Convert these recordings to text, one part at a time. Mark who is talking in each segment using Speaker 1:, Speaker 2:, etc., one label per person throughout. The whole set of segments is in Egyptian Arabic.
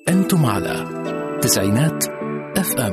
Speaker 1: أنتم على تسعينات اف ام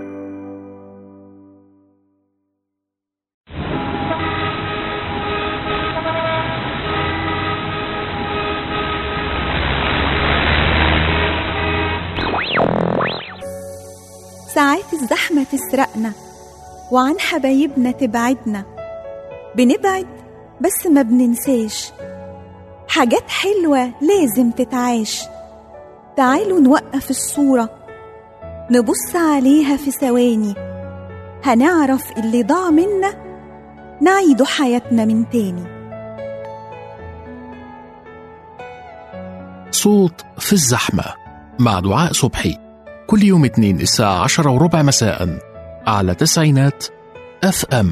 Speaker 2: ساعات الزحمة تسرقنا وعن حبايبنا تبعدنا بنبعد بس ما بننساش حاجات حلوة لازم تتعاش تعالوا نوقف الصورة نبص عليها في ثواني هنعرف اللي ضاع منا نعيده حياتنا من تاني
Speaker 1: صوت في الزحمة مع دعاء صبحي كل يوم اثنين الساعة عشرة وربع مساء على تسعينات اف ام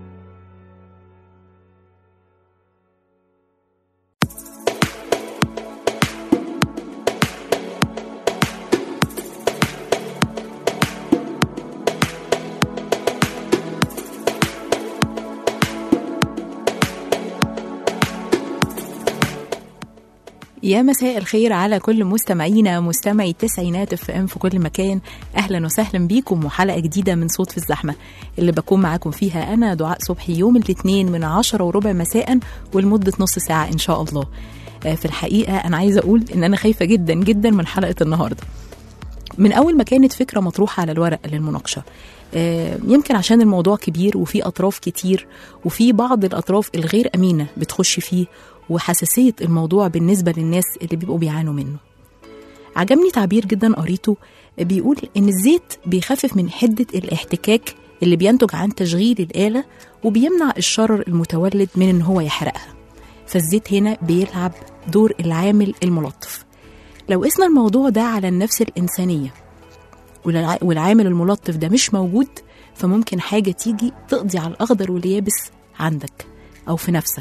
Speaker 3: يا مساء الخير على كل مستمعينا مستمعي التسعينات اف ام في كل مكان اهلا وسهلا بيكم وحلقه جديده من صوت في الزحمه اللي بكون معاكم فيها انا دعاء صبحي يوم الاثنين من عشرة وربع مساء ولمده نص ساعه ان شاء الله آه، في الحقيقه انا عايزه اقول ان انا خايفه جدا جدا من حلقه النهارده من اول ما كانت فكره مطروحه على الورق للمناقشه آه، يمكن عشان الموضوع كبير وفي اطراف كتير وفي بعض الاطراف الغير امينه بتخش فيه وحساسيه الموضوع بالنسبه للناس اللي بيبقوا بيعانوا منه عجبني تعبير جدا قريته بيقول ان الزيت بيخفف من حده الاحتكاك اللي بينتج عن تشغيل الاله وبيمنع الشرر المتولد من ان هو يحرقها فالزيت هنا بيلعب دور العامل الملطف لو قسنا الموضوع ده على النفس الإنسانية والع- والعامل الملطف ده مش موجود فممكن حاجة تيجي تقضي على الأخضر واليابس عندك أو في نفسك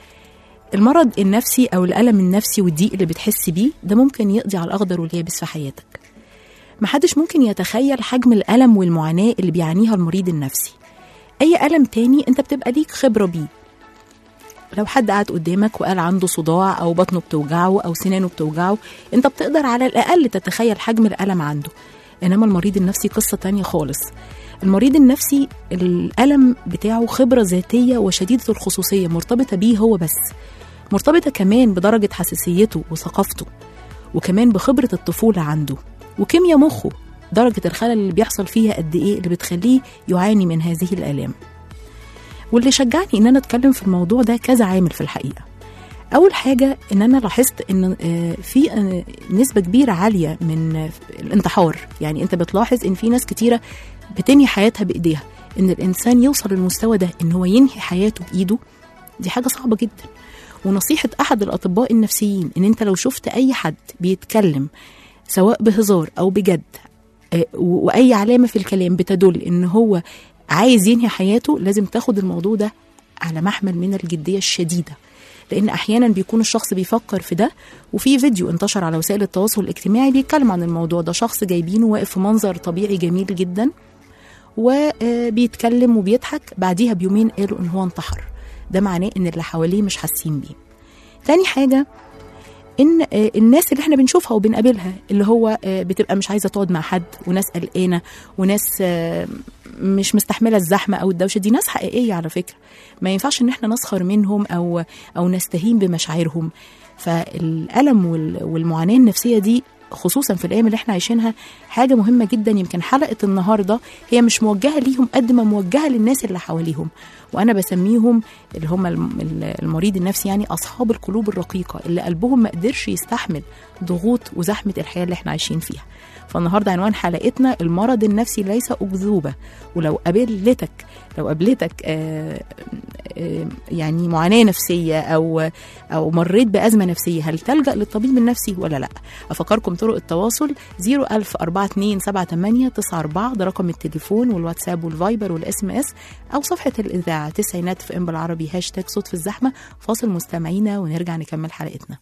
Speaker 3: المرض النفسي أو الألم النفسي والضيق اللي بتحس بيه ده ممكن يقضي على الأخضر واليابس في حياتك محدش ممكن يتخيل حجم الألم والمعاناة اللي بيعانيها المريض النفسي أي ألم تاني أنت بتبقى ليك خبرة بيه لو حد قعد قدامك وقال عنده صداع او بطنه بتوجعه او سنانه بتوجعه انت بتقدر على الاقل تتخيل حجم الالم عنده انما المريض النفسي قصه تانية خالص المريض النفسي الالم بتاعه خبره ذاتيه وشديده الخصوصيه مرتبطه بيه هو بس مرتبطه كمان بدرجه حساسيته وثقافته وكمان بخبره الطفوله عنده وكيمياء مخه درجه الخلل اللي بيحصل فيها قد ايه اللي بتخليه يعاني من هذه الالام واللي شجعني ان انا اتكلم في الموضوع ده كذا عامل في الحقيقه اول حاجه ان انا لاحظت ان آه، في آه، نسبه كبيره عاليه من آه، الانتحار يعني انت بتلاحظ ان في ناس كتيره بتنهي حياتها بايديها ان الانسان يوصل للمستوى ده ان هو ينهي حياته بايده دي حاجه صعبه جدا ونصيحه احد الاطباء النفسيين ان انت لو شفت اي حد بيتكلم سواء بهزار او بجد آه، و- واي علامه في الكلام بتدل ان هو عايز ينهي حياته لازم تاخد الموضوع ده على محمل من الجديه الشديده لان احيانا بيكون الشخص بيفكر في ده وفي فيديو انتشر على وسائل التواصل الاجتماعي بيتكلم عن الموضوع ده شخص جايبينه واقف في منظر طبيعي جميل جدا وبيتكلم وبيضحك بعديها بيومين قالوا ان هو انتحر ده معناه ان اللي حواليه مش حاسين بيه تاني حاجه ان آه، الناس اللي احنا بنشوفها وبنقابلها اللي هو آه، بتبقى مش عايزه تقعد مع حد وناس قلقانه وناس آه، مش مستحمله الزحمه او الدوشه دي ناس حقيقيه على فكره ما ينفعش ان احنا نسخر منهم او او نستهين بمشاعرهم فالالم وال- والمعاناه النفسيه دي خصوصا في الايام اللي احنا عايشينها حاجه مهمه جدا يمكن حلقه النهارده هي مش موجهه ليهم قد ما موجهه للناس اللي حواليهم وانا بسميهم اللي هم الم- ال- المريض النفسي يعني اصحاب القلوب الرقيقه اللي قلبهم ما قدرش يستحمل ضغوط وزحمه الحياه اللي احنا عايشين فيها فالنهارده عنوان حلقتنا المرض النفسي ليس اكذوبه ولو قابلتك لو قابلتك آه آه يعني معاناه نفسيه او او مريت بازمه نفسيه هل تلجا للطبيب النفسي ولا لا افكركم طرق التواصل 010427894 ده رقم التليفون والواتساب والفايبر والاس ام اس او صفحه الاذاعه تسعينات في ام بالعربي هاشتاج صوت في الزحمه فاصل مستمعينا ونرجع نكمل حلقتنا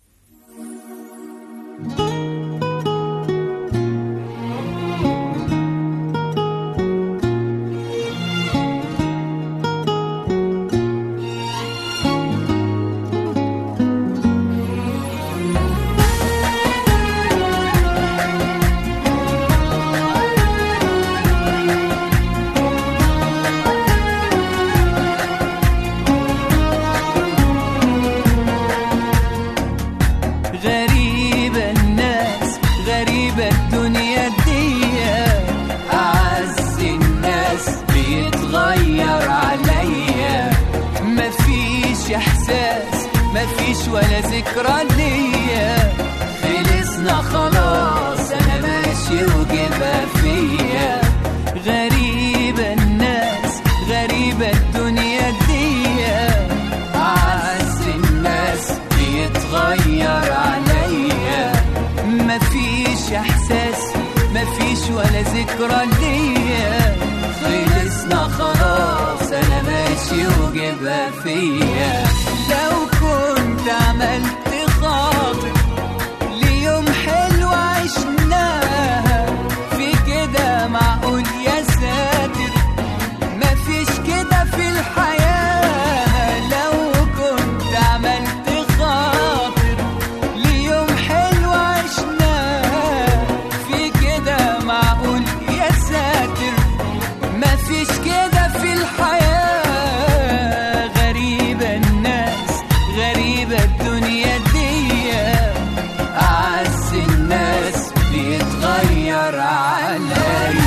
Speaker 4: ذكرى ليا خلصنا خلاص انا ماشي وجبها فيا غريبة الناس غريبة الدنيا دي أعز الناس بيتغير عليا مفيش إحساس مفيش ولا ذكرى ليا خلصنا خلاص أنا ماشي وجبها فيا لو كنت عملت خاطر ليوم حلو عشناها في كده معقول يا ساتر مفيش كده في الحياة لو كنت عملت خاطر ليوم حلو عشناه في كده معقول يا ساتر مفيش كده في الحياة غريبة الناس غريبة الدنيا دي أعز الناس بيتغير عليا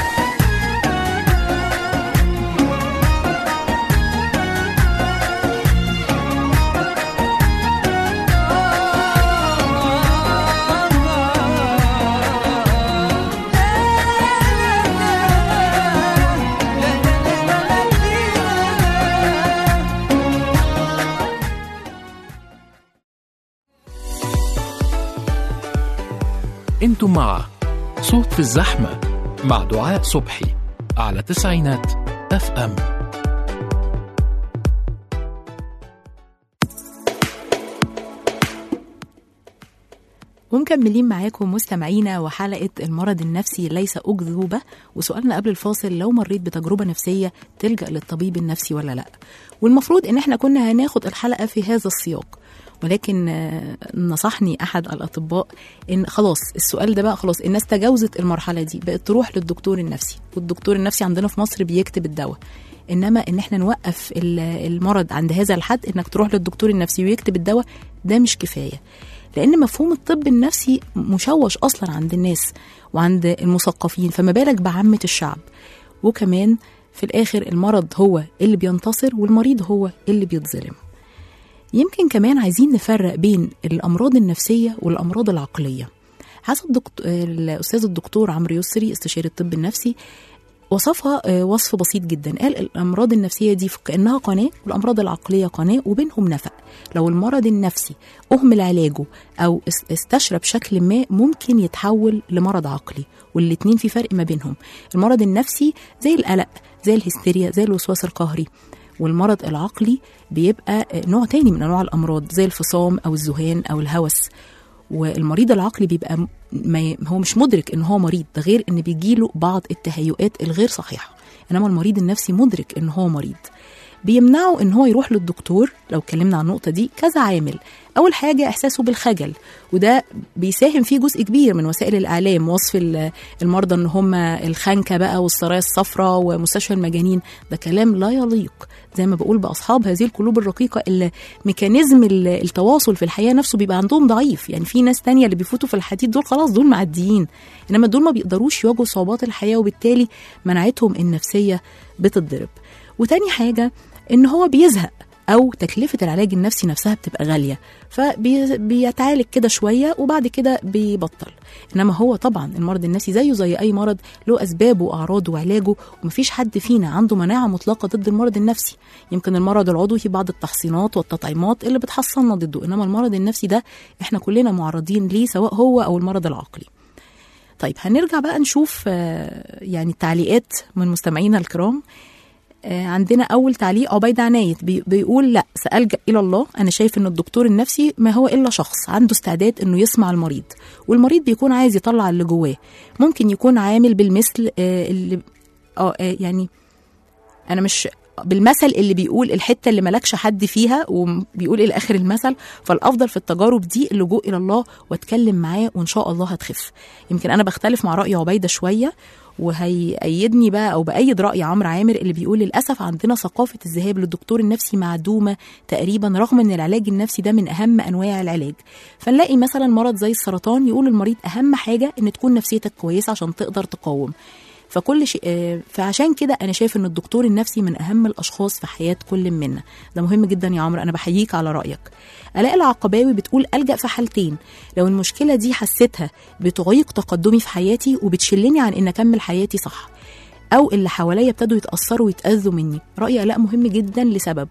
Speaker 1: انتم مع صوت في الزحمة مع دعاء صبحي على تسعينات اف ام
Speaker 3: ومكملين معاكم مستمعينا وحلقة المرض النفسي ليس أكذوبة وسؤالنا قبل الفاصل لو مريت بتجربة نفسية تلجأ للطبيب النفسي ولا لا والمفروض إن احنا كنا هناخد الحلقة في هذا السياق ولكن آه، نصحني أحد الأطباء إن خلاص السؤال ده بقى خلاص الناس تجاوزت المرحلة دي بقت تروح للدكتور النفسي والدكتور النفسي عندنا في مصر بيكتب الدواء انما ان احنا نوقف ال- المرض عند هذا الحد انك تروح للدكتور النفسي ويكتب الدواء ده مش كفايه لان مفهوم الطب النفسي مشوش اصلا عند الناس وعند المثقفين فما بالك بعامه الشعب وكمان في الاخر المرض هو اللي بينتصر والمريض هو اللي بيتظلم يمكن كمان عايزين نفرق بين الامراض النفسيه والامراض العقليه حسب دكتور الاستاذ الدكتور عمرو يسري استشاري الطب النفسي وصفها آه، وصف بسيط جدا قال الامراض النفسيه دي كانها قناه والامراض العقليه قناه وبينهم نفق لو المرض النفسي اهمل علاجه او اس- استشرى بشكل ما ممكن يتحول لمرض عقلي والاتنين في فرق ما بينهم المرض النفسي زي القلق زي الهستيريا زي الوسواس القهري والمرض العقلي بيبقى آه، نوع تاني من انواع الامراض زي الفصام او الذهان او الهوس والمريض العقلي بيبقى م- ما ي- هو مش مدرك ان هو مريض ده غير ان بيجيله بعض التهيؤات الغير صحيحه انما المريض النفسي مدرك ان هو مريض بيمنعه ان هو يروح للدكتور لو اتكلمنا عن النقطه دي كذا عامل اول حاجه احساسه بالخجل وده بيساهم فيه جزء كبير من وسائل الاعلام وصف ال- المرضى ان هم الخنكه بقى والسرايا الصفراء ومستشفى المجانين ده كلام لا يليق زي ما بقول باصحاب هذه القلوب الرقيقه اللي ميكانيزم ال- التواصل في الحياه نفسه بيبقى عندهم ضعيف يعني في ناس تانية اللي بيفوتوا في الحديد دول خلاص دول معديين انما دول ما بيقدروش يواجهوا صعوبات الحياه وبالتالي مناعتهم النفسيه بتتضرب وتاني حاجه ان هو بيزهق او تكلفه العلاج النفسي نفسها بتبقى غاليه فبيتعالج كده شويه وبعد كده بيبطل انما هو طبعا المرض النفسي زيه زي اي مرض له اسبابه واعراضه وعلاجه ومفيش حد فينا عنده مناعه مطلقه ضد المرض النفسي يمكن المرض العضوي في بعض التحصينات والتطعيمات اللي بتحصلنا ضده انما المرض النفسي ده احنا كلنا معرضين ليه سواء هو او المرض العقلي طيب هنرجع بقى نشوف آه، يعني التعليقات من مستمعينا الكرام آه، عندنا اول تعليق عبيد عنايت بي- بيقول لا سالجا الى الله انا شايف ان الدكتور النفسي ما هو الا شخص عنده استعداد انه يسمع المريض والمريض بيكون عايز يطلع اللي جواه ممكن يكون عامل بالمثل آه، اللي اه آه، يعني انا مش بالمثل اللي بيقول الحته اللي ملكش حد فيها وبيقول الى اخر المثل فالافضل في التجارب دي اللجوء الى الله واتكلم معاه وان شاء الله هتخف يمكن انا بختلف مع راي عبيده شويه وهيأيدني بقى او بايد راي عمرو عامر اللي بيقول للاسف عندنا ثقافه الذهاب للدكتور النفسي معدومه تقريبا رغم ان العلاج النفسي ده من اهم انواع العلاج فنلاقي مثلا مرض زي السرطان يقول المريض اهم حاجه ان تكون نفسيتك كويسه عشان تقدر تقاوم فكل شيء آه، فعشان كده انا شايف ان الدكتور النفسي من اهم الاشخاص في حياه كل منا ده مهم جدا يا عمرو انا بحييك على رايك الاء العقباوي بتقول الجا في حالتين لو المشكله دي حسيتها بتعيق تقدمي في حياتي وبتشلني عن ان اكمل حياتي صح او اللي حواليا ابتدوا يتاثروا ويتاذوا مني راي الاء مهم جدا لسبب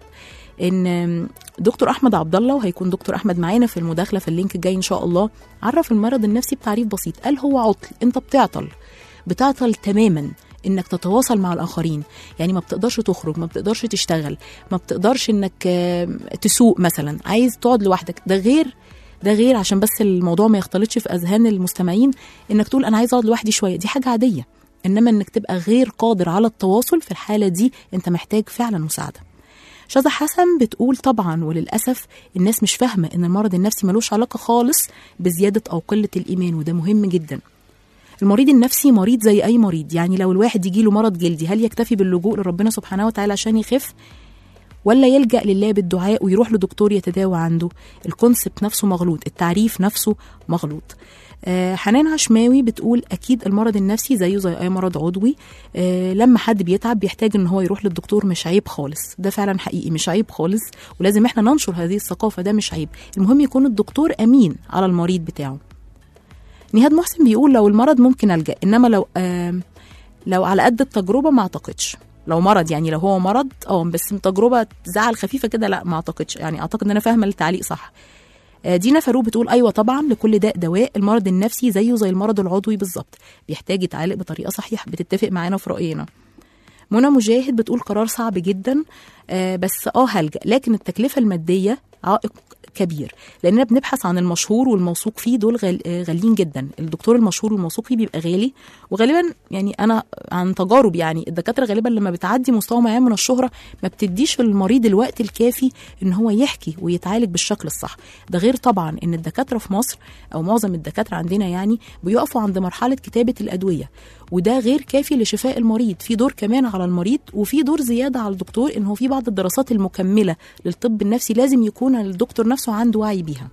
Speaker 3: ان دكتور احمد عبد الله وهيكون دكتور احمد معانا في المداخله في اللينك الجاي ان شاء الله عرف المرض النفسي بتعريف بسيط قال هو عطل انت بتعطل بتعطل تماما انك تتواصل مع الاخرين يعني ما بتقدرش تخرج ما بتقدرش تشتغل ما بتقدرش انك آه، تسوق مثلا عايز تقعد لوحدك ده غير ده غير عشان بس الموضوع ما يختلطش في اذهان المستمعين انك تقول انا عايز اقعد لوحدي شويه دي حاجه عاديه انما انك تبقى غير قادر على التواصل في الحاله دي انت محتاج فعلا مساعده شذى حسن بتقول طبعا وللاسف الناس مش فاهمه ان المرض النفسي ملوش علاقه خالص بزياده او قله الايمان وده مهم جدا المريض النفسي مريض زي اي مريض يعني لو الواحد يجيله مرض جلدي هل يكتفي باللجوء لربنا سبحانه وتعالى عشان يخف ولا يلجأ لله بالدعاء ويروح لدكتور يتداوى عنده الكونسبت نفسه مغلوط التعريف نفسه مغلوط آه حنان عشماوي بتقول اكيد المرض النفسي زيه زي اي مرض عضوي آه لما حد بيتعب بيحتاج ان هو يروح للدكتور مش عيب خالص ده فعلا حقيقي مش عيب خالص ولازم احنا ننشر هذه الثقافه ده مش عيب المهم يكون الدكتور امين على المريض بتاعه نهاد محسن بيقول لو المرض ممكن الجا انما لو آه لو على قد التجربه ما اعتقدش لو مرض يعني لو هو مرض اه بس تجربه زعل خفيفه كده لا ما اعتقدش يعني اعتقد ان انا فاهمه التعليق صح آه، دينا فاروق بتقول ايوه طبعا لكل داء دواء المرض النفسي زيه زي المرض العضوي بالظبط بيحتاج يتعالج بطريقه صحيحه بتتفق معانا في راينا منى مجاهد بتقول قرار صعب جدا آه، بس اه هلجا لكن التكلفه الماديه عائق كبير لاننا بنبحث عن المشهور والموثوق فيه دول غال- آه، غاليين جدا الدكتور المشهور والموثوق فيه بيبقى غالي وغالبا يعني انا عن تجارب يعني الدكاتره غالبا لما بتعدي مستوى معين من الشهره ما بتديش للمريض الوقت الكافي ان هو يحكي ويتعالج بالشكل الصح ده غير طبعا ان الدكاتره في مصر او معظم الدكاتره عندنا يعني بيقفوا عند مرحله كتابه الادويه وده غير كافي لشفاء المريض في دور كمان على المريض وفي دور زياده على الدكتور ان هو في بعض الدراسات المكمله للطب النفسي لازم يكون الدكتور نفسه عنده وعي بيها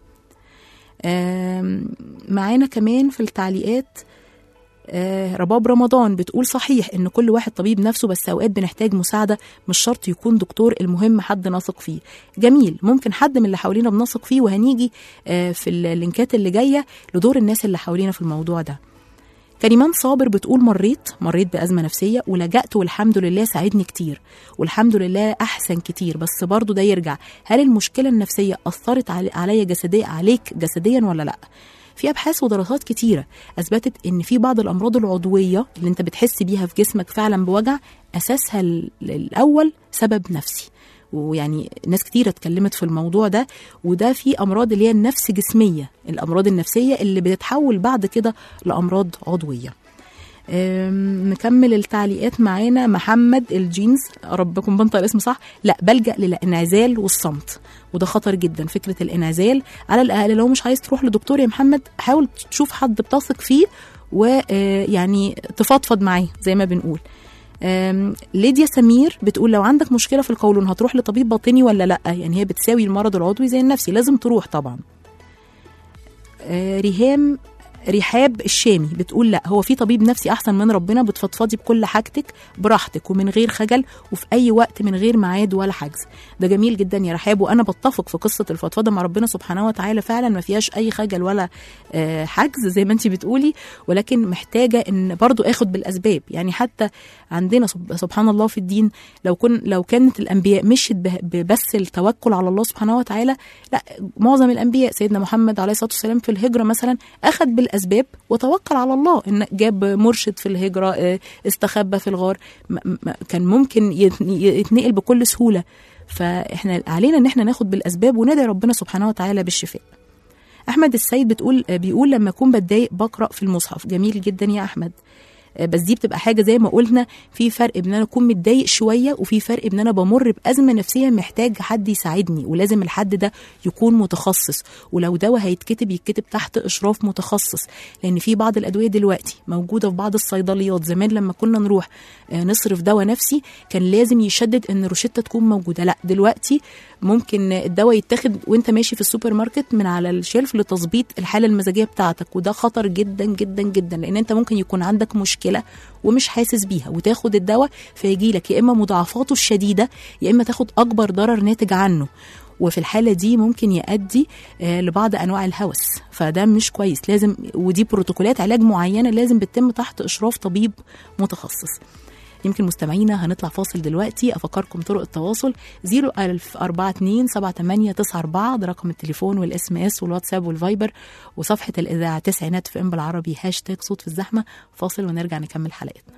Speaker 3: آم، معانا كمان في التعليقات آه، رباب رمضان بتقول صحيح ان كل واحد طبيب نفسه بس اوقات بنحتاج مساعده مش شرط يكون دكتور المهم حد نثق فيه جميل ممكن حد من اللي حوالينا بنثق فيه وهنيجي آه، في اللينكات اللي جايه لدور الناس اللي حوالينا في الموضوع ده كريمان صابر بتقول مريت مريت بأزمة نفسية ولجأت والحمد لله ساعدني كتير والحمد لله أحسن كتير بس برضو ده يرجع هل المشكلة النفسية أثرت علي- عليا جسديا عليك جسديا ولا لأ في ابحاث ودراسات كتيره اثبتت ان في بعض الامراض العضويه اللي انت بتحس بيها في جسمك فعلا بوجع اساسها ال- الاول سبب نفسي ويعني ناس كتيرة اتكلمت في الموضوع ده وده في أمراض اللي هي النفس جسمية الأمراض النفسية اللي بتتحول بعد كده لأمراض عضوية أم، نكمل التعليقات معانا محمد الجينز ربكم بنطق الاسم صح لا بلجأ للانعزال والصمت وده خطر جدا فكرة الانعزال على الأقل لو مش عايز تروح لدكتور يا محمد حاول تشوف حد بتثق فيه ويعني تفضفض معاه زي ما بنقول أم، ليديا سمير بتقول لو عندك مشكله في القولون هتروح لطبيب باطني ولا لا يعني هي بتساوي المرض العضوي زي النفسي لازم تروح طبعا آه، ريهام رحاب الشامي بتقول لا هو في طبيب نفسي احسن من ربنا بتفضفضي بكل حاجتك براحتك ومن غير خجل وفي اي وقت من غير ميعاد ولا حجز ده جميل جدا يا رحاب وانا بتفق في قصه الفضفضه مع ربنا سبحانه وتعالى فعلا ما فيهاش اي خجل ولا آه، حجز زي ما انت بتقولي ولكن محتاجه ان برضو اخد بالاسباب يعني حتى عندنا سب- سبحان الله في الدين لو كن لو كانت الانبياء مشت به- ب- بس التوكل على الله سبحانه وتعالى لا معظم الانبياء سيدنا محمد عليه الصلاه والسلام في الهجره مثلا اخذ بالاسباب وتوكل على الله ان جاب مرشد في الهجره آه، استخبى في الغار م- م- كان ممكن يت- يتنقل بكل سهوله فاحنا علينا ان احنا ناخد بالاسباب وندعي ربنا سبحانه وتعالى بالشفاء احمد السيد بتقول بيقول لما اكون بتضايق بقرا في المصحف جميل جدا يا احمد آه، بس دي بتبقى حاجه زي ما قلنا في فرق بين انا اكون متضايق شويه وفي فرق بين انا بمر بازمه نفسيه محتاج حد يساعدني ولازم الحد ده يكون متخصص ولو دواء هيتكتب يتكتب تحت اشراف متخصص لان في بعض الادويه دلوقتي موجوده في بعض الصيدليات زمان لما كنا نروح آه، نصرف دواء نفسي كان لازم يشدد ان الروشته تكون موجوده لا دلوقتي ممكن الدواء يتاخد وانت ماشي في السوبر ماركت من على الشيلف لتظبيط الحاله المزاجيه بتاعتك وده خطر جدا جدا جدا لان انت ممكن يكون عندك مشكله مشكله ومش حاسس بيها وتاخد الدواء فيجي لك يا اما مضاعفاته الشديده يا اما تاخد اكبر ضرر ناتج عنه وفي الحاله دي ممكن يؤدي آه، لبعض انواع الهوس فده مش كويس لازم ودي بروتوكولات علاج معينه لازم بتتم تحت اشراف طبيب متخصص يمكن مستمعينا هنطلع فاصل دلوقتي افكركم طرق التواصل 01042 7894 ده رقم التليفون والاس ام اس والواتساب والفايبر وصفحه الاذاعه تسعينات في ام بالعربي هاشتاج صوت في الزحمه فاصل ونرجع نكمل حلقتنا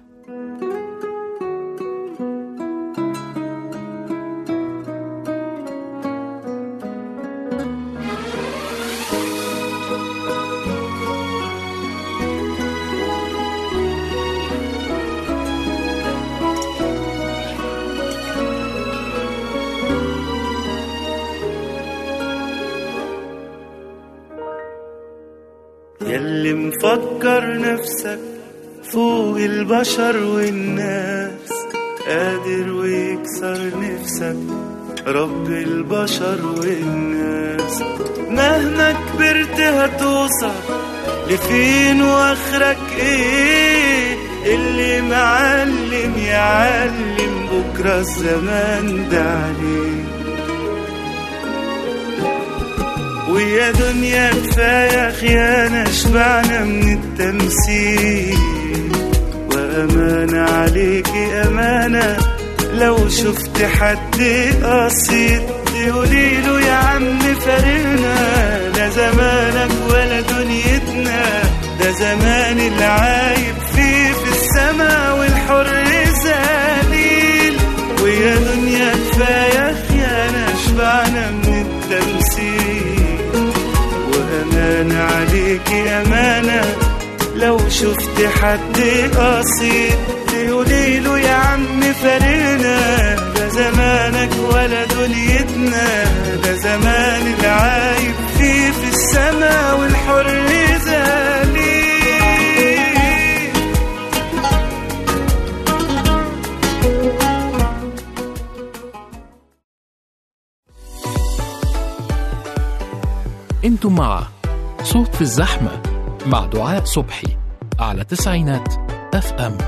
Speaker 5: ياللي مفكر نفسك فوق البشر والناس قادر ويكسر نفسك رب البشر والناس مهما كبرت هتوصل لفين واخرك ايه اللي معلم يعلم بكرة الزمان ده عليه ويا دنيا كفاية خيانة شبعنا من التمثيل وأمانة عليكي أمانة لو شفت حد قصير تقولي له يا عم فارقنا لا زمانك ولا دنيتنا ده زمان العايب فيه في السما والحر ذليل ويا دنيا كفاية خيانة شبعنا من التمثيل وأمانة عليكي أمانة لو شفت حد قصير تقولي له يا عم فارقنا ده زمانك ولا دنيتنا ده زمان العايب فيه في السما والحر ذليل
Speaker 1: انتم مع صوت في الزحمة مع دعاء صبحي على تسعينات اف ام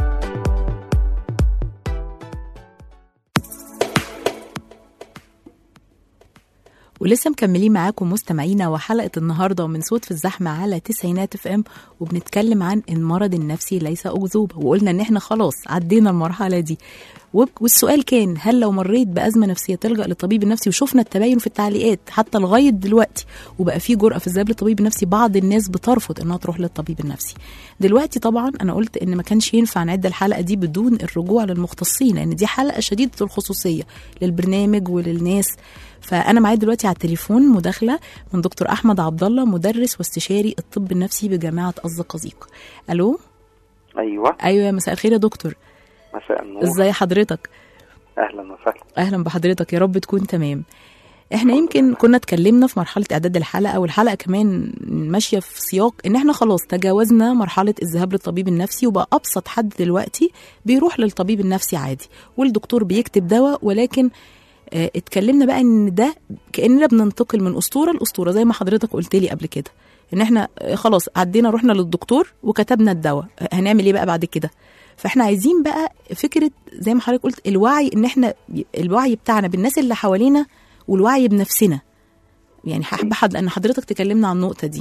Speaker 3: ولسه مكملين معاكم مستمعينا وحلقه النهارده من صوت في الزحمه على تسعينات اف ام وبنتكلم عن المرض النفسي ليس اكذوبه وقلنا ان احنا خلاص عدينا المرحله دي وب- والسؤال كان هل لو مريت بازمه نفسيه تلجا للطبيب النفسي وشفنا التباين في التعليقات حتى لغايه دلوقتي وبقى في جرأه في الذهاب للطبيب النفسي بعض الناس بترفض انها تروح للطبيب النفسي دلوقتي طبعا انا قلت ان ما كانش ينفع نعد الحلقه دي بدون الرجوع للمختصين لان دي حلقه شديده الخصوصيه للبرنامج وللناس فانا معايا دلوقتي على التليفون مداخله من دكتور احمد عبد الله مدرس واستشاري الطب النفسي بجامعه الزقازيق الو
Speaker 6: ايوه
Speaker 3: ايوه يا مساء الخير يا دكتور
Speaker 6: مساء النور
Speaker 3: ازاي حضرتك
Speaker 6: اهلا وسهلا
Speaker 3: اهلا بحضرتك يا رب تكون تمام احنا يمكن كنا اتكلمنا في مرحله اعداد الحلقه والحلقه كمان ماشيه في سياق ان احنا خلاص تجاوزنا مرحله الذهاب للطبيب النفسي وبقى ابسط حد دلوقتي بيروح للطبيب النفسي عادي والدكتور بيكتب دواء ولكن اه اتكلمنا بقى ان ده كاننا بننتقل من اسطوره لاسطوره زي ما حضرتك قلت لي قبل كده ان احنا اه خلاص عدينا رحنا للدكتور وكتبنا الدواء اه هنعمل ايه بقى بعد كده فاحنا عايزين بقى فكره زي ما حضرتك قلت الوعي ان احنا الوعي بتاعنا بالناس اللي حوالينا والوعي بنفسنا يعني حابه حد ان حضرتك تكلمنا عن النقطه دي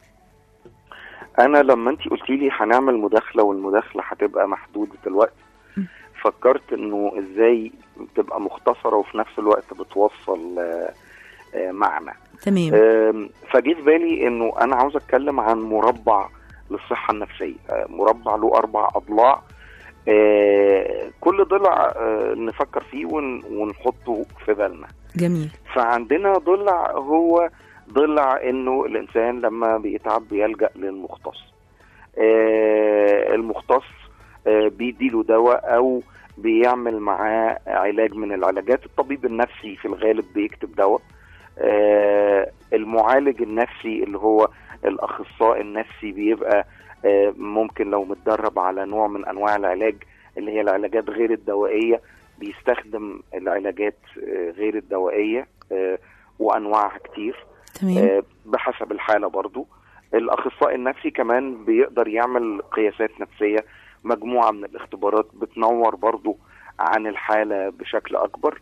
Speaker 6: انا لما انت قلتي لي هنعمل مداخله والمداخله هتبقى محدوده الوقت فكرت انه ازاي تبقى مختصره وفي نفس الوقت بتوصل آه، آه، معنى
Speaker 3: تمام
Speaker 6: آم، فجه في بالي انه انا عاوز اتكلم عن مربع للصحه النفسيه آه، مربع له اربع اضلاع آه، كل ضلع آه، نفكر فيه ون- ونحطه في بالنا
Speaker 3: جميل
Speaker 6: فعندنا ضلع هو ضلع انه الانسان لما بيتعب بيلجا للمختص آه، المختص آه، بيديله دواء او بيعمل معاه علاج من العلاجات الطبيب النفسي في الغالب بيكتب دواء آه، المعالج النفسي اللي هو الاخصائي النفسي بيبقى آه، ممكن لو متدرب على نوع من انواع العلاج اللي هي العلاجات غير الدوائيه بيستخدم العلاجات آه، غير الدوائيه آه، وانواعها كتير
Speaker 3: تمام
Speaker 6: آه، بحسب الحاله برضو الاخصائي النفسي كمان بيقدر يعمل قياسات نفسيه مجموعه من الاختبارات بتنور برضو عن الحاله بشكل اكبر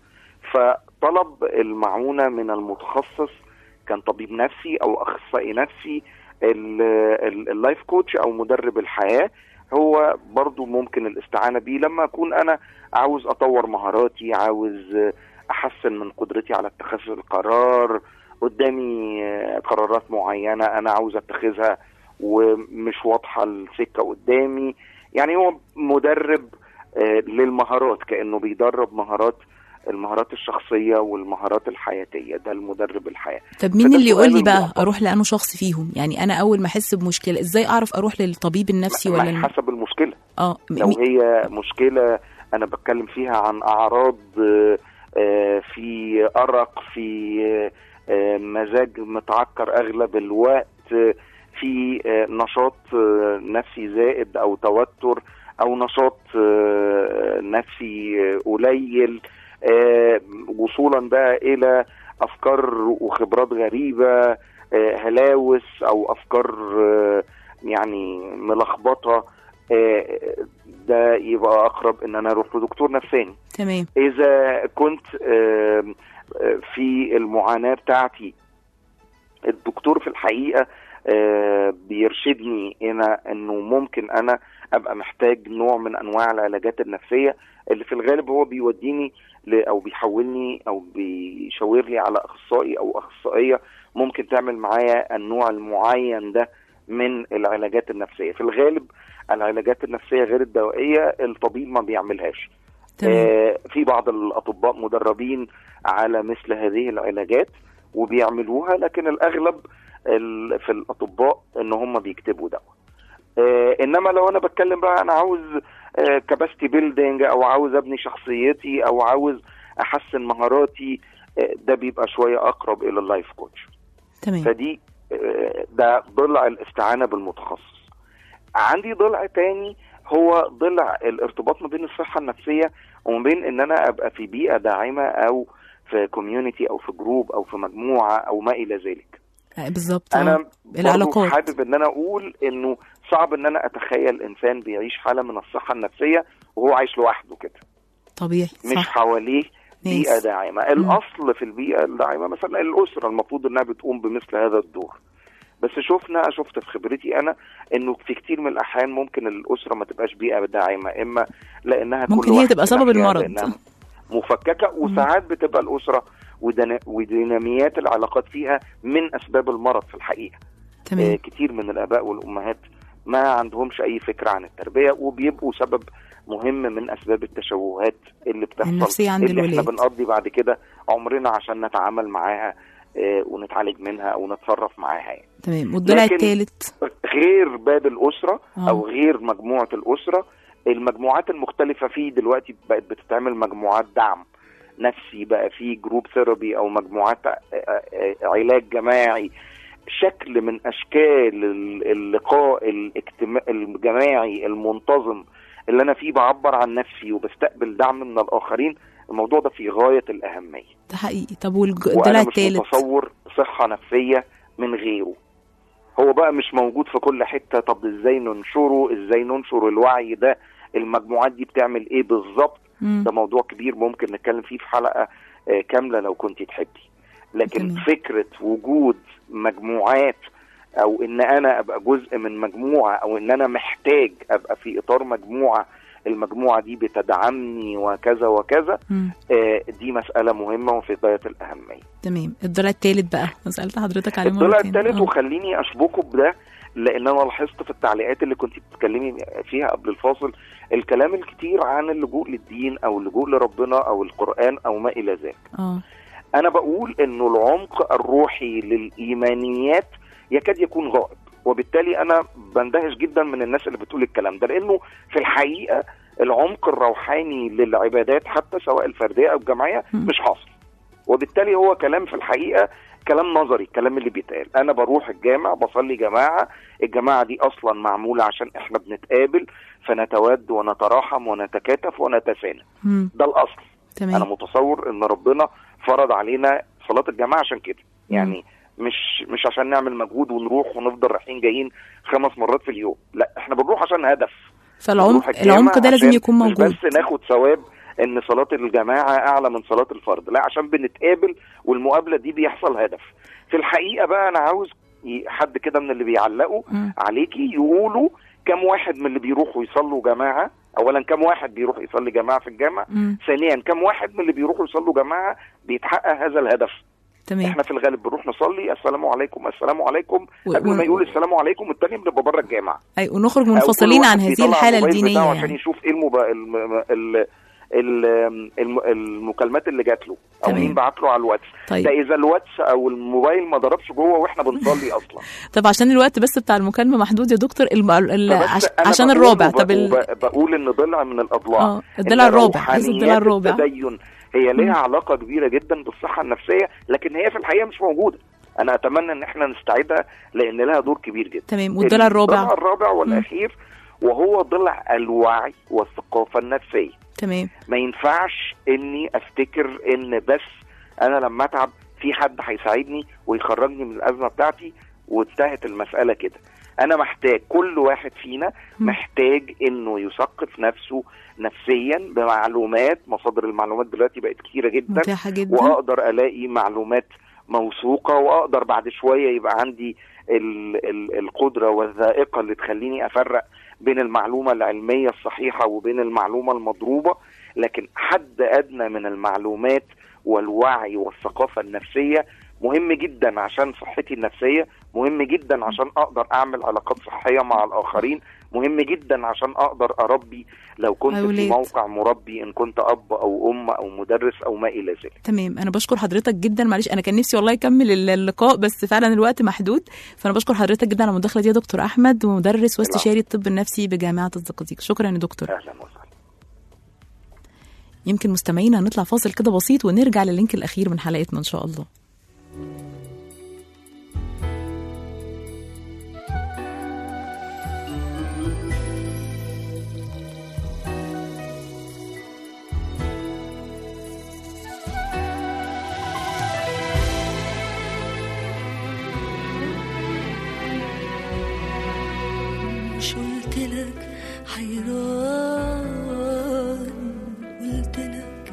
Speaker 6: فطلب المعونه من المتخصص كان طبيب نفسي او اخصائي نفسي ال- ال- اللايف كوتش او مدرب الحياه هو برضو ممكن الاستعانه بيه لما اكون انا عاوز اطور مهاراتي عاوز احسن من قدرتي على اتخاذ القرار قدامي آه، قرارات معينه انا عاوز اتخذها ومش واضحه السكه قدامي يعني هو مدرب آه، للمهارات كانه بيدرب مهارات المهارات الشخصيه والمهارات الحياتيه ده المدرب الحياه
Speaker 3: طب مين
Speaker 6: فده
Speaker 3: اللي يقول
Speaker 6: سؤال
Speaker 3: لي بقى
Speaker 6: المحترم.
Speaker 3: اروح لانه شخص فيهم يعني انا اول ما احس بمشكله ازاي اعرف اروح للطبيب النفسي
Speaker 6: ما-
Speaker 3: ولا
Speaker 6: ما
Speaker 3: الم...
Speaker 6: حسب المشكله
Speaker 3: اه م-
Speaker 6: لو
Speaker 3: مي-
Speaker 6: هي مشكلة أنا بتكلم فيها عن أعراض آه، آه، في أرق في آه، آه، مزاج متعكر أغلب الوقت آه، في آه، نشاط آه، نفسي زائد أو توتر أو نشاط آه، نفسي آه، قليل آه، وصولا بقى إلى أفكار وخبرات غريبة آه، هلاوس أو أفكار آه، يعني ملخبطة آه، ده يبقى اقرب ان انا اروح لدكتور نفساني
Speaker 3: تمام
Speaker 6: اذا كنت آم، آه، في المعاناه بتاعتي الدكتور في الحقيقه آه، بيرشدني هنا انه ممكن انا ابقى محتاج نوع من انواع العلاجات النفسيه اللي في الغالب هو بيوديني ل- او بيحولني او بيشاور لي على اخصائي او اخصائيه ممكن تعمل معايا النوع المعين ده من العلاجات النفسيه في الغالب العلاجات النفسيه غير الدوائيه الطبيب ما بيعملهاش
Speaker 3: تمام
Speaker 6: آه، في بعض الاطباء مدربين على مثل هذه العلاجات وبيعملوها لكن الاغلب ال- في الاطباء ان هم بيكتبوا دواء آه، انما لو انا بتكلم بقى انا عاوز كاباسيتي بيلدينج او عاوز ابني شخصيتي او عاوز احسن مهاراتي آه، ده بيبقى شويه اقرب الى اللايف كوتش
Speaker 3: تمام
Speaker 6: فدي آه، ده ضلع الاستعانه بالمتخصص عندي ضلع تاني هو ضلع الارتباط ما بين الصحه النفسيه وما بين ان انا ابقى في بيئه داعمه او في كوميونتي او في جروب او في مجموعه او ما الى ذلك
Speaker 3: آه، بالظبط
Speaker 6: انا
Speaker 3: آه.
Speaker 6: برضو
Speaker 3: العلاقات.
Speaker 6: حابب ان انا اقول انه صعب ان انا اتخيل انسان بيعيش حاله من الصحه النفسيه وهو عايش لوحده كده
Speaker 3: طبيعي
Speaker 6: مش
Speaker 3: صح
Speaker 6: حواليه بيئه
Speaker 3: ناس.
Speaker 6: داعمه الاصل في البيئه الداعمه مثلا الاسره المفروض انها بتقوم بمثل هذا الدور بس شفنا شفت في خبرتي انا انه في كتير من الاحيان ممكن الاسره ما تبقاش بيئه داعمه اما لانها كل
Speaker 3: ممكن هي
Speaker 6: واحد
Speaker 3: تبقى
Speaker 6: في
Speaker 3: سبب
Speaker 6: ناحية
Speaker 3: المرض.
Speaker 6: لأنها مفككه وساعات بتبقى الاسره ودنا- وديناميات العلاقات فيها من اسباب المرض في الحقيقه آه،
Speaker 3: تمام
Speaker 6: كتير من الاباء والامهات ما عندهمش اي فكره عن التربيه وبيبقوا سبب مهم من اسباب التشوهات اللي بتحصل
Speaker 3: النفسية عند
Speaker 6: اللي احنا
Speaker 3: الولاد.
Speaker 6: بنقضي بعد كده عمرنا عشان نتعامل معاها آه، ونتعالج منها او نتصرف معاها يعني.
Speaker 3: تمام والضلع
Speaker 6: لكن-
Speaker 3: الثالث
Speaker 6: غير باب الاسره
Speaker 3: آه.
Speaker 6: او غير مجموعه الاسره المجموعات المختلفه فيه دلوقتي بقت بتتعمل مجموعات دعم نفسي بقى في جروب ثيرابي او مجموعات آه، آه، علاج جماعي شكل من اشكال ال- اللقاء الاجتماع الجماعي المنتظم اللي انا فيه بعبر عن نفسي وبستقبل دعم من الاخرين الموضوع ده في غايه الاهميه
Speaker 3: ده حقيقي طب والضلع
Speaker 6: وانا مش
Speaker 3: الثالث
Speaker 6: متصور صحه نفسيه من غيره هو بقى مش موجود في كل حته طب ازاي ننشره ازاي ننشر الوعي ده المجموعات دي بتعمل ايه بالظبط
Speaker 3: مم.
Speaker 6: ده موضوع كبير ممكن نتكلم فيه في حلقه آه، كامله لو كنت تحبي لكن
Speaker 3: تمام.
Speaker 6: فكره وجود مجموعات او ان انا ابقى جزء من مجموعه او ان انا محتاج ابقى في اطار مجموعه المجموعه دي بتدعمني وكذا وكذا
Speaker 3: مم.
Speaker 6: آه، دي مساله مهمه وفي غايه الاهميه
Speaker 3: تمام الضلع الثالث بقى أنا سالت حضرتك عليه
Speaker 6: الضلع
Speaker 3: مرتين.
Speaker 6: الثالث
Speaker 3: آه.
Speaker 6: وخليني اشبكه بده لان انا لاحظت في التعليقات اللي كنت بتتكلمي فيها قبل الفاصل الكلام الكتير عن اللجوء للدين او اللجوء لربنا او القران او ما الى ذلك
Speaker 3: اه
Speaker 6: انا بقول انه العمق الروحي للايمانيات يكاد يكون غائب وبالتالي انا بندهش جدا من الناس اللي بتقول الكلام ده لانه في الحقيقه العمق الروحاني للعبادات حتى سواء الفرديه او الجماعيه
Speaker 3: مم.
Speaker 6: مش حاصل وبالتالي هو كلام في الحقيقه كلام نظري الكلام اللي بيتقال انا بروح الجامع بصلي جماعه الجماعه دي اصلا معموله عشان احنا بنتقابل فنتود ونتراحم ونتكاتف ونتساند
Speaker 3: مم.
Speaker 6: ده الاصل انا
Speaker 3: تمام
Speaker 6: متصور ان ربنا فرض علينا صلاه الجماعه عشان كده يعني مش مش عشان نعمل مجهود ونروح ونفضل رايحين جايين خمس مرات في اليوم لا احنا بنروح عشان هدف
Speaker 3: فالعمق
Speaker 6: نروح الجامع
Speaker 3: العمق ده لازم
Speaker 6: عشان
Speaker 3: يكون
Speaker 6: مش
Speaker 3: موجود
Speaker 6: بس ناخد ثواب ان صلاه الجماعه اعلى من صلاه الفرد لا عشان بنتقابل والمقابله دي بيحصل هدف في الحقيقه بقى انا عاوز ي- حد كده من اللي بيعلقوا
Speaker 3: مم.
Speaker 6: عليكي يقولوا كم واحد من اللي بيروحوا يصلوا جماعه اولا كم واحد بيروح يصلي جماعه في الجامع
Speaker 3: مم.
Speaker 6: ثانيا كم واحد من اللي بيروحوا يصلوا جماعه بيتحقق هذا الهدف
Speaker 3: تمام
Speaker 6: احنا في الغالب بنروح نصلي السلام عليكم السلام عليكم
Speaker 3: و-
Speaker 6: قبل
Speaker 3: و-
Speaker 6: ما يقول السلام عليكم التاني بنبقى بره الجامع
Speaker 3: اي ونخرج
Speaker 6: أو كل
Speaker 3: منفصلين
Speaker 6: واحد
Speaker 3: عن هذه
Speaker 6: بيطلع
Speaker 3: الحاله
Speaker 6: الموبايل
Speaker 3: الدينيه
Speaker 6: بتاعه عشان
Speaker 3: يعني.
Speaker 6: يشوف ايه المب... الم... ال... ال... الم... المكالمات اللي جات له او
Speaker 3: تمام.
Speaker 6: مين بعت له على الواتس
Speaker 3: طيب.
Speaker 6: ده اذا الواتس او الموبايل ما ضربش جوه واحنا بنصلي اصلا
Speaker 3: طب عشان الوقت بس بتاع المكالمه محدود يا دكتور الم... ال...
Speaker 6: فبس
Speaker 3: عش...
Speaker 6: أنا
Speaker 3: عشان
Speaker 6: بقول
Speaker 3: الرابع
Speaker 6: وب-
Speaker 3: طب ال...
Speaker 6: وب- بقول ان ضلع من الاضلاع
Speaker 3: اه الضلع
Speaker 6: إن
Speaker 3: الرابع عايز الضلع
Speaker 6: روحانيات
Speaker 3: الرابع
Speaker 6: التدين هي ليها علاقه كبيره جدا بالصحه النفسيه لكن هي في الحقيقه مش موجوده انا اتمنى ان احنا نستعيدها لان لها دور كبير جدا
Speaker 3: تمام والضلع الرابع
Speaker 6: الضلع الرابع والاخير وهو ضلع الوعي والثقافه النفسيه
Speaker 3: تمام
Speaker 6: ما ينفعش اني افتكر ان بس انا لما اتعب في حد هيساعدني ويخرجني من الازمه بتاعتي وانتهت المساله كده انا محتاج كل واحد فينا
Speaker 3: مم.
Speaker 6: محتاج انه يثقف نفسه نفسيا بمعلومات مصادر المعلومات دلوقتي بقت كتيره جدا
Speaker 3: متاحه جدا
Speaker 6: واقدر الاقي معلومات موثوقه واقدر بعد شويه يبقى عندي ال ال القدره والذائقه اللي تخليني افرق بين المعلومه العلميه الصحيحه وبين المعلومه المضروبه لكن حد ادنى من المعلومات والوعي والثقافه النفسيه مهم جدا عشان صحتي النفسيه مهم جدا عشان اقدر اعمل علاقات صحيه مع الاخرين مهم جدا عشان اقدر اربي لو كنت في
Speaker 3: أولاد.
Speaker 6: موقع مربي ان كنت اب او ام او مدرس او ما الى ذلك
Speaker 3: تمام انا بشكر حضرتك جدا معلش انا كان نفسي والله اكمل ال- اللقاء بس فعلا الوقت محدود فانا بشكر حضرتك جدا على المداخله دي يا دكتور احمد ومدرس واستشاري الطب النفسي بجامعه الزقازيق شكرا يا دكتور
Speaker 6: اهلا وسهلا
Speaker 3: يمكن مستمعينا نطلع فاصل كده بسيط ونرجع للينك الاخير من حلقتنا ان شاء الله
Speaker 7: مش قلت لك حيران قلت لك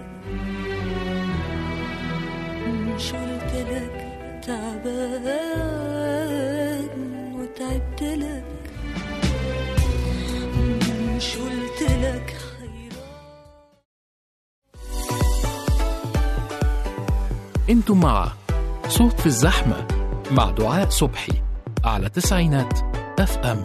Speaker 7: مش قلت لك تعبان وتعبت لك مش قلت لك حيران
Speaker 1: انتم مع صوت في الزحمة مع دعاء صبحي على تسعينات اف ام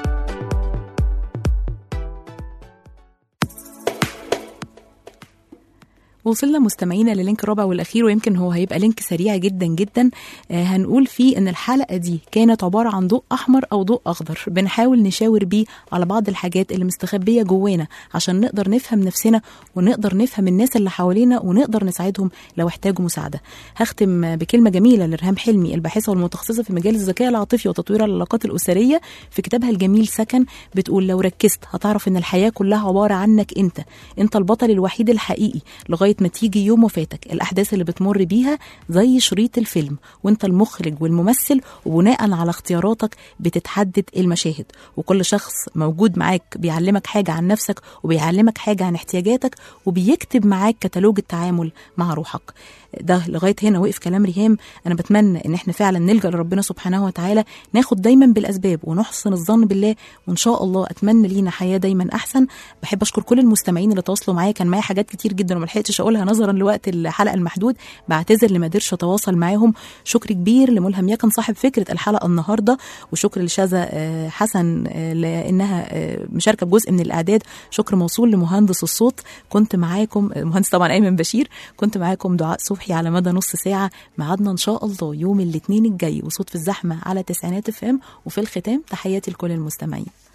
Speaker 3: وصلنا مستمعينا للينك الرابع والاخير ويمكن هو هيبقى لينك سريع جدا جدا آه هنقول فيه ان الحلقه دي كانت عباره عن ضوء احمر او ضوء اخضر بنحاول نشاور بيه على بعض الحاجات اللي مستخبيه جوانا عشان نقدر نفهم نفسنا ونقدر نفهم الناس اللي حوالينا ونقدر نساعدهم لو احتاجوا مساعده هختم بكلمه جميله لرهام حلمي الباحثه والمتخصصه في مجال الذكاء العاطفي وتطوير العلاقات الاسريه في كتابها الجميل سكن بتقول لو ركزت هتعرف ان الحياه كلها عباره عنك انت انت البطل الوحيد الحقيقي لغايه ما تيجي يوم وفاتك الاحداث اللي بتمر بيها زي شريط الفيلم وانت المخرج والممثل وبناء على اختياراتك بتتحدد المشاهد وكل شخص موجود معاك بيعلمك حاجه عن نفسك وبيعلمك حاجه عن احتياجاتك وبيكتب معاك كتالوج التعامل مع روحك ده لغايه هنا وقف كلام ريهام انا بتمنى ان احنا فعلا نلجا لربنا سبحانه وتعالى ناخد دايما بالاسباب ونحسن الظن بالله وان شاء الله اتمنى لينا حياه دايما احسن بحب اشكر كل المستمعين اللي تواصلوا معايا كان معايا حاجات كتير جدا وما لحقتش اقولها نظرا لوقت الحلقه المحدود بعتذر اللي ما قدرش اتواصل معاهم شكر كبير لملهم يكن صاحب فكره الحلقه النهارده وشكر لشاذة آه، حسن آه، لانها آه، مشاركه بجزء من الاعداد شكر موصول لمهندس الصوت كنت معاكم آه، مهندس طبعا ايمن بشير كنت معاكم دعاء صبحي على مدى نص ساعه ميعادنا ان شاء الله يوم الاثنين الجاي وصوت في الزحمه على تسعينات اف ام وفي الختام تحياتي لكل المستمعين